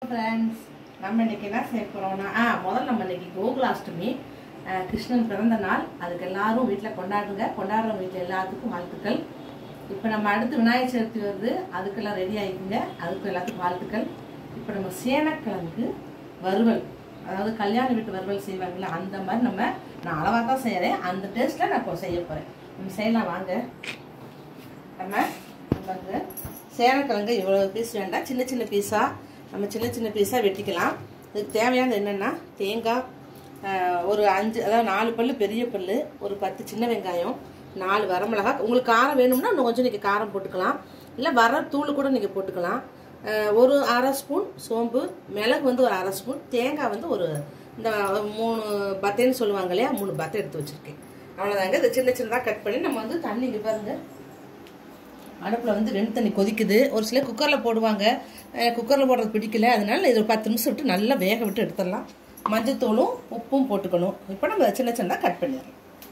friends நம்ம இன்னைக்கு என்ன செய்ய போறோம்னா ஆ முதல்ல நம்ம இன்னைக்கு கோகுலாஷ்டமி ஆ, கிருஷ்ணன் பிறந்த நாள் அதுக்கு எல்லாரும் வீட்டில் கொண்டாடுங்க கொண்டாடுற வீட்டில் எல்லாத்துக்கும் வாழ்த்துக்கள் இப்போ நம்ம அடுத்து விநாயகர் சதுர்த்தி வருது அதுக்கெல்லாம் ரெடி ஆகிக்குங்க அதுக்கு எல்லாத்துக்கும் வாழ்த்துக்கள் இப்போ நம்ம சேனக்கிழங்கு வறுவல் அதாவது கல்யாண வீட்டு வறுவல் செய்வாங்கல்ல அந்த மாதிரி நம்ம நான் அளவாக தான் செய்கிறேன் அந்த டேஸ்ட்டில் நான் இப்போ செய்ய போகிறேன் நம்ம செய்யலாம் வாங்க நம்ம வந்து சேனக்கிழங்கு இவ்வளோ பீஸ் வேண்டாம் சின்ன சின்ன பீஸாக நம்ம சின்ன சின்ன பீஸாக வெட்டிக்கலாம் இதுக்கு தேவையானது என்னென்னா தேங்காய் ஆஹ், ஒரு அஞ்சு அதாவது நாலு பல்லு பெரிய பல்லு ஒரு பத்து சின்ன வெங்காயம் நாலு வரமிளகா உங்களுக்கு காரம் வேணும்னா இன்னும் கொஞ்சம் நீங்கள் காரம் போட்டுக்கலாம் இல்லை வர தூள் கூட நீங்கள் போட்டுக்கலாம் ஆஹ், ஒரு அரை ஸ்பூன் சோம்பு மிளகு வந்து ஒரு அரை ஸ்பூன் தேங்காய் வந்து ஒரு இந்த மூணு பத்தைன்னு சொல்லுவாங்க இல்லையா மூணு பத்தை எடுத்து வச்சுருக்கேன் அவ்வளோதாங்க இதை சின்ன சின்னதாக கட் பண்ணி நம்ம வந்து தண்ணி இங்கே பாருங்க அடுப்பில் வந்து வெண் தண்ணி கொதிக்குது ஒரு சிலர் குக்கரில் போடுவாங்க குக்கரில் போடுறது பிடிக்கல அதனால இது ஒரு பத்து நிமிஷம் விட்டு நல்லா வேக விட்டு எடுத்துடலாம் மஞ்சத்தூளும் உப்பும் போட்டுக்கணும் இப்போ நம்ம சின்ன சின்னதாக கட் பண்ணிடலாம்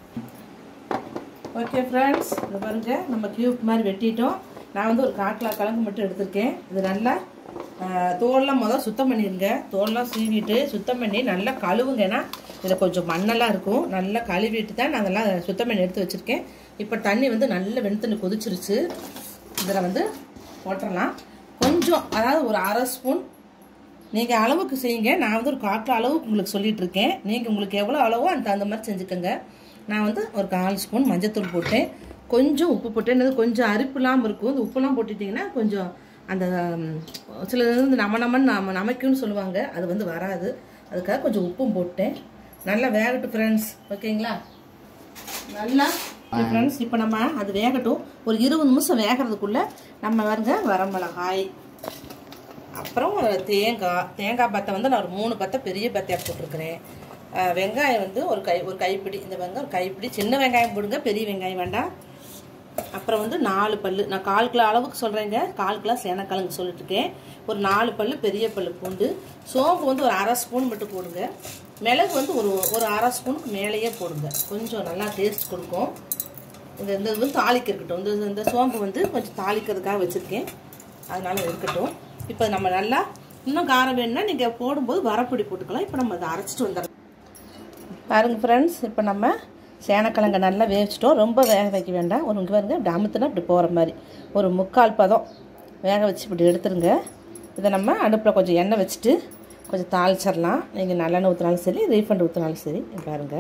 ஓகே ஃப்ரெண்ட்ஸ் இதை பாருங்க நம்ம கியூப் மாதிரி வெட்டிட்டோம் நான் வந்து ஒரு காக்கிலா கிழங்கு மட்டும் எடுத்திருக்கேன் இது நல்லா ஆஹ், தோல்லாம் முதல் சுத்தம் பண்ணிடுங்க தோல்லாம் சீவிட்டு சுத்தம் பண்ணி நல்லா கழுவுங்க ஏன்னா இதில் கொஞ்சம் மண்ணெல்லாம் இருக்கும் நல்லா கழுவிட்டு தான் நான் அதெல்லாம் சுத்தம் பண்ணி எடுத்து வச்சுருக்கேன் இப்போ தண்ணி வந்து நல்ல வெண்தண்ணி கொதிச்சிருச்சு இதில் வந்து போட்டுடலாம் கொஞ்சம் அதாவது ஒரு அரை ஸ்பூன் நீங்கள் அளவுக்கு செய்யுங்க நான் வந்து ஒரு காட்டில் அளவுக்கு உங்களுக்கு சொல்லிட்டு இருக்கேன் நீங்கள் உங்களுக்கு எவ்வளோ அளவோ அந்த தகுந்த மாதிரி செஞ்சுக்கோங்க நான் வந்து ஒரு கால் ஸ்பூன் மஞ்சத்தூள் போட்டேன் கொஞ்சம் உப்பு போட்டேன் என்னது கொஞ்சம் அரிப்பு இல்லாமல் இருக்கும் இந்த உப்புலாம் போட்டுட்டிங்கன்னா கொஞ்சம் அந்த ம், சிலது வந்து நம்ம நம்மன்னு நம்ம நமக்குன்னு சொல்லுவாங்க அது வந்து வராது அதுக்காக கொஞ்சம் உப்பும் போட்டேன் நல்லா வேகட்டும் ஃப்ரெண்ட்ஸ் ஓகேங்களா நல்லா ஃப்ரெண்ட்ஸ் இப்போ நம்ம அது வேகட்டும் ஒரு இருபது நிமிஷம் வேகிறதுக்குள்ளே நம்ம வருங்க வரமிளகாய் அப்புறம் தேங்காய் தேங்காய் பத்தை வந்து நான் ஒரு மூணு பத்தை பெரிய பத்தையாக போட்டிருக்கிறேன் அஹ் வெங்காயம் வந்து ஒரு கை ஒரு கைப்பிடி இந்த வெங்காயம் ஒரு கைப்பிடி சின்ன வெங்காயம் போடுங்க பெரிய வெங்காயம் வேண்டாம் அப்புறம் வந்து நாலு பல்லு நான் கால் கிலோ அளவுக்கு சொல்கிறேங்க கால் கிலோ சேனக்கிழங்கு சொல்லிட்டு இருக்கேன் ஒரு நாலு பல்லு பெரிய பல்லு பூண்டு சோம்பு வந்து ஒரு அரை ஸ்பூன் மட்டும் போடுங்க மிளகு வந்து ஒரு ஒரு அரை ஸ்பூனுக்கு மேலேயே போடுங்க கொஞ்சம் நல்லா டேஸ்ட் கொடுக்கும் இந்த இந்த இது வந்து தாளிக்க இருக்கட்டும் இந்த இந்த சோம்பு வந்து கொஞ்சம் தாளிக்கிறதுக்காக வச்சுருக்கேன் அதனால இருக்கட்டும் இப்போ நம்ம நல்லா இன்னும் காரம் வேணும்னா நீங்கள் போடும்போது வரப்பொடி போட்டுக்கலாம் இப்போ நம்ம அதை அரைச்சிட்டு வந்துடலாம் பாருங்க ஃப்ரெண்ட்ஸ் இப்போ நம்ம சேனக்கிழங்க நல்லா வேவிச்சிட்டோம் ரொம்ப வேக வைக்க வேண்டாம் ஒரு இங்கே பாருங்க இப்படி அமுத்துனா இப்படி போகிற மாதிரி ஒரு முக்கால் பதம் வேக வச்சு இப்படி எடுத்துருங்க இதை நம்ம அடுப்பில் கொஞ்சம் எண்ணெய் வச்சுட்டு கொஞ்சம் தாளிச்சிடலாம் நீங்கள் நல்லெண்ணெய் ஊற்றினாலும் சரி ரீஃபண்ட் ஊற்றினாலும் சரி இங்க பாருங்க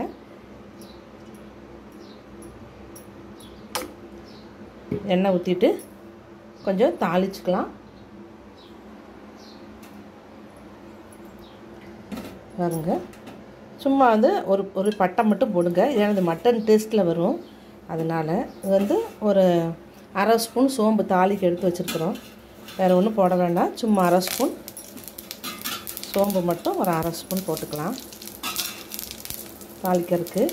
எண்ணெய் ஊற்றிட்டு கொஞ்சம் தாளிச்சுக்கலாம் பாருங்க சும்மா வந்து ஒரு ஒரு பட்டை மட்டும் போடுங்க ஏன்னா இது மட்டன் டேஸ்ட்டில் வரும் அதனால் இது வந்து ஒரு அரை ஸ்பூன் சோம்பு தாளிக்கு எடுத்து வச்சுருக்குறோம் வேறு ஒன்றும் போட வேண்டாம் சும்மா அரை ஸ்பூன் சோம்பு மட்டும் ஒரு அரை ஸ்பூன் போட்டுக்கலாம் தாளிக்கிறதுக்கு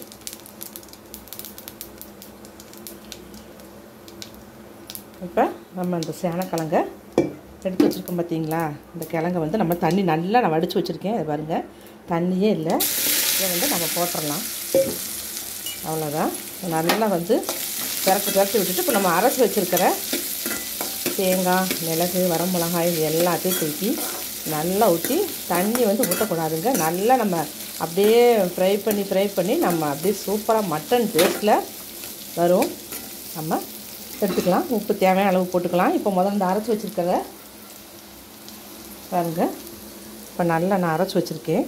இப்போ நம்ம இந்த சேனக்கிழங்க எடுத்து வச்சுருக்கோம் பார்த்தீங்களா இந்த கிழங்க வந்து நம்ம தண்ணி நல்லா நான் வடித்து வச்சுருக்கேன் இது பாருங்கள் தண்ணியே இல்லை இதை வந்து நம்ம போட்டுடலாம் அவ்வளோதான் நல்லா வந்து திரட்டு திரட்டி விட்டுட்டு இப்போ நம்ம அரைச்சி வச்சுருக்கிற தேங்காய் மிளகு வரமிளகாய் இது எல்லாத்தையும் தூக்கி நல்லா ஊற்றி தண்ணி வந்து ஊற்றக்கூடாதுங்க நல்லா நம்ம அப்படியே ஃப்ரை பண்ணி ஃப்ரை பண்ணி நம்ம அப்படியே சூப்பராக மட்டன் டேஸ்ட்டில் வரும் நம்ம எடுத்துக்கலாம் உப்பு தேவையான அளவு போட்டுக்கலாம் இப்போ முதல்ல இந்த அரைச்சி வச்சுருக்கிறத பாருங்க இப்போ நல்லா நான் அரைச்சி வச்சுருக்கேன்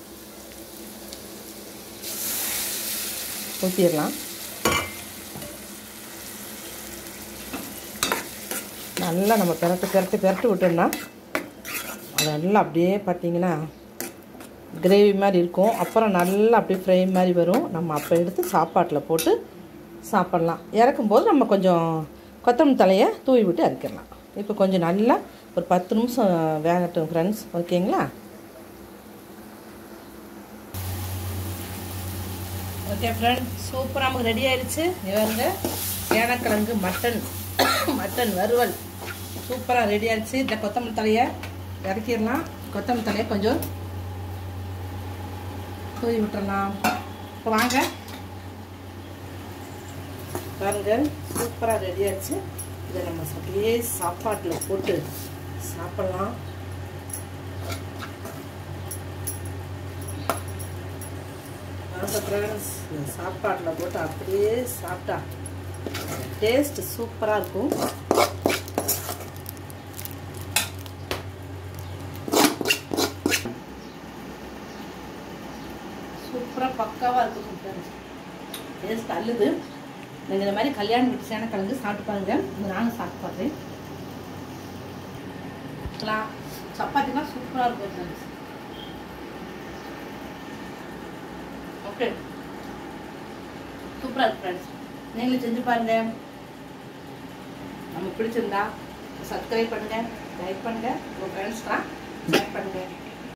ஊற்றிடலாம் நல்லா நம்ம பெரட்டு பெரட்டு பெரட்டு விட்டோம்னா அது நல்லா அப்படியே பார்த்தீங்கன்னா கிரேவி மாதிரி இருக்கும் அப்புறம் நல்லா அப்படியே ஃப்ரை மாதிரி வரும் நம்ம அப்போ எடுத்து சாப்பாட்டில் போட்டு சாப்பிட்லாம் இறக்கும்போது நம்ம கொஞ்சம் கொத்தமல்லி தலையை தூவி விட்டு இறக்கிடலாம் இப்போ கொஞ்சம் நல்லா ஒரு பத்து நிமிஷம் வேகட்டும் ஃப்ரெண்ட்ஸ் ஓகேங்களா ஓகே ஃப்ரெண்ட் சூப்பராக நமக்கு ரெடி ஆயிடுச்சு இவங்க ஏனக்கிழங்கு மட்டன் மட்டன் வறுவல் சூப்பராக ரெடி ஆயிடுச்சு இந்த கொத்தமல்லி தலையை இறக்கிடலாம் கொத்தமல்லி தலையை கொஞ்சம் தூவி விட்டுறலாம் இப்போ வாங்க பாருங்க சூப்பராக ரெடி ஆயிடுச்சு இதை நம்ம அப்படியே சாப்பாட்டில் போட்டு சாப்பிட்லாம் பாருங்க ஃப்ரெண்ட்ஸ் சாப்பாட்டில் போட்டு அப்படியே சாப்பிட்டா டேஸ்ட் சூப்பராக இருக்கும் சூப்பராக பக்காவாக இருக்கும் ஃப்ரெண்ட்ஸ் டேஸ்ட் அள்ளுது நீங்கள் இந்த மாதிரி கல்யாணம் வீட்டு சேனை கலந்து சாப்பிட்டு பாருங்க நானும் சாப்பிட்டு பார்க்குறேன் சப்பாத்திலாம் சூப்பராக இருக்கும் ஃப்ரெண்ட்ஸ் ஓகே சூப்பராக இருக்கு ஃப்ரெண்ட்ஸ் நீங்களும் செஞ்சு பாருங்க நமக்கு பிடிச்சிருந்தா சப்ஸ்கிரைப் பண்ணுங்க லைக் பண்ணுங்க உங்கள் ஃப்ரெண்ட்ஸ்லாம் ஷேர் பண்ணுங்க